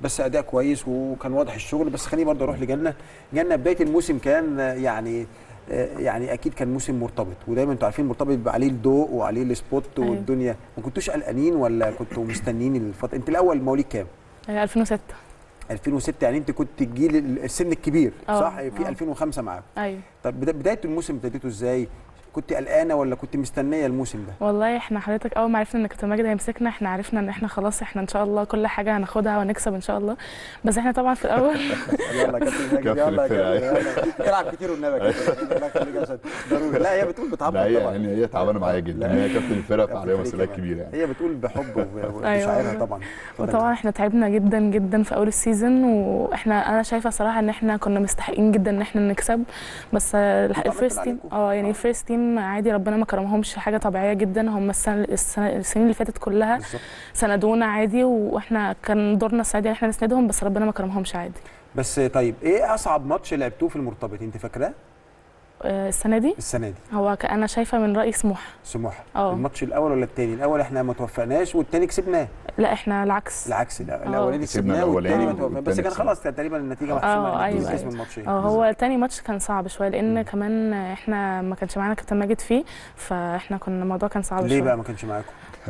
بس اداء كويس وكان واضح الشغل بس خليني برضه اروح لجنه جنه بدايه الموسم كان آه، يعني آه، يعني اكيد كان موسم مرتبط ودايما انتوا عارفين مرتبط بيبقى عليه الضوء وعليه السبوت أيوة. والدنيا ما كنتوش قلقانين ولا كنتوا مستنيين الفتره انت الاول مواليد كام 2006 2006 يعني انت كنت الجيل السن الكبير اه، صح في اه. 2005 معاكم ايوه طب بدا- بدايه الموسم ابتديته ازاي كنت قلقانه ولا كنت مستنيه الموسم ده والله احنا حضرتك اول ما عرفنا ان كابتن ماجد هيمسكنا احنا عرفنا ان احنا خلاص احنا ان شاء الله كل حاجه هناخدها ونكسب ان شاء الله بس احنا طبعا في الاول يلا يا كابتن ماجد كابتن يلا يا الفرقة. كابتن يلا. العب كتير والنبي يا كابتن الله يخليك عشان ضروري لا هي بتقول بتعبر لا هي طبعا يعني هي تعبانه معايا جدا لا. هي كابتن الفرقه كابتن فعليها فريق مسؤوليات كمان. كبيره يعني هي بتقول بحب و- أيوة ومشاعرها والله. طبعا اتفضل. وطبعا احنا تعبنا جدا جدا في اول السيزون واحنا انا شايفه صراحه ان احنا كنا مستحقين جدا ان احنا نكسب بس آه، عملتوا الفيرست اللي تيم عليكم. اه يعني آه. الفيرست تيم عادي ربنا ما كرمهمش حاجه طبيعيه جدا هم السنه السنه السنين اللي فاتت كلها بالظبط سندونا عادي واحنا كان دورنا السعيد ان احنا نسندهم بس ربنا ما كرمهمش عادي بس طيب ايه اصعب ماتش لعبتوه في المرتبط انت فاكراه آه، السنه دي السنه دي هو ك- انا شايفه من رايي سموحه سموحه اه. الماتش الاول ولا الثاني الاول احنا ما توفقناش والثاني كسبناه لا احنا العكس العكس لا اه. الاولاني كسبنا كسبناه والثاني ما الأولاني توفقناش بس والتاني كان كسبنا. خلاص كان تقريبا النتيجه اه، محسومه ايوه، كسب ايوه. الماتشين اه هو تاني ماتش كان صعب شويه لان كمان احنا ما كانش معانا كابتن ماجد فيه فاحنا كنا الموضوع كان صعب ليه شويه بقى ما كانش معاكم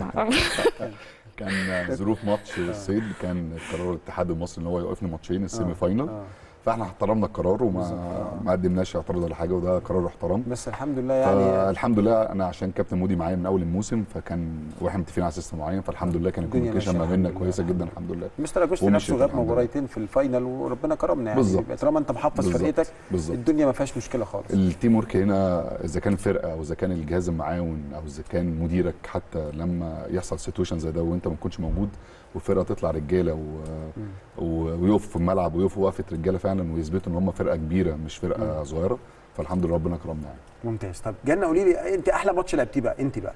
كان ظروف ماتش الصيد كان قرار الاتحاد المصري ان هو يوقفنا ماتشين السيمي فاينال اه. فاحنا احترمنا القرار بالظبط، وما اه. ما قدمناش اعتراض ولا حاجه وده قرار احترام بس الحمد لله يعني فالحمد لله انا عشان كابتن مودي معايا من اول الموسم فكان واحنا متفقين على سيستم معين فالحمد لله كان الدنيا الكوميونيكيشن ماشية ما بيننا الحمد لله. كويسه جدا الحمد لله مستر اجوستي ومشيت نفسه غاب الحمد لله. مباراتين في الفاينل وربنا كرمنا يعني بالظبط. يبقى طالما انت محفظ بالظبط. فرقتك بالظبط الدنيا ما فيهاش مشكله خالص التيم ورك هنا اذا كان فرقه او اذا كان الجهاز المعاون او اذا كان مديرك حتى لما يحصل سيتويشن زي ده وانت ما تكونش موجود والفرقه تطلع رجاله و... و... ويقفوا في الملعب ويقفوا وقفه رجاله فعلا ويثبتوا ان هم فرقه كبيره مش فرقه صغيره فالحمد لله ربنا كرمنا يعني ممتاز طب جنة قولي لي انت احلى ماتش لعبتيه بقى انت بقى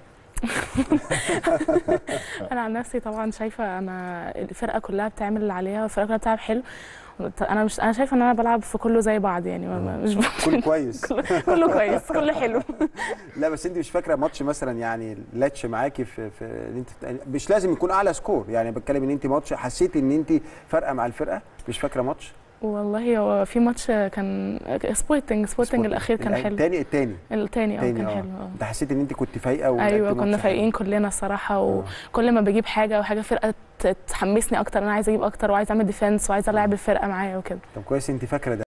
انا عن نفسي طبعا شايفه انا الفرقه كلها بتعمل اللي عليها والفرقه كلها بتلعب حلو انا مش انا شايفه ان انا بلعب في كله زي بعض يعني ما- ما- مش كل كويس كله كله كويس كله حلو لا بس انت مش فاكره ماتش مثلا يعني لاتش معاكي في في ان انت مش لازم يكون اعلى سكور يعني بتكلم ان انت ماتش حسيتي ان انت فارقه مع الفرقه مش فاكره ماتش والله هو في ماتش كان سبورتنج سبورتنج الاخير كان حلو الثاني الثاني الثاني اه التاني، كان اه. حلو اه انت حسيت ان انت كنت فايقه ولعبتي ايوه ماتش كنا حلو. فايقين كلنا الصراحه اه. وكل ما بجيب حاجه وحاجه فرقه ت- تحمسني اكتر انا عايزه اجيب اكتر وعايزه اعمل ديفense وعايزه العب الفرقه معايا وكده طب كويس انت فاكره ده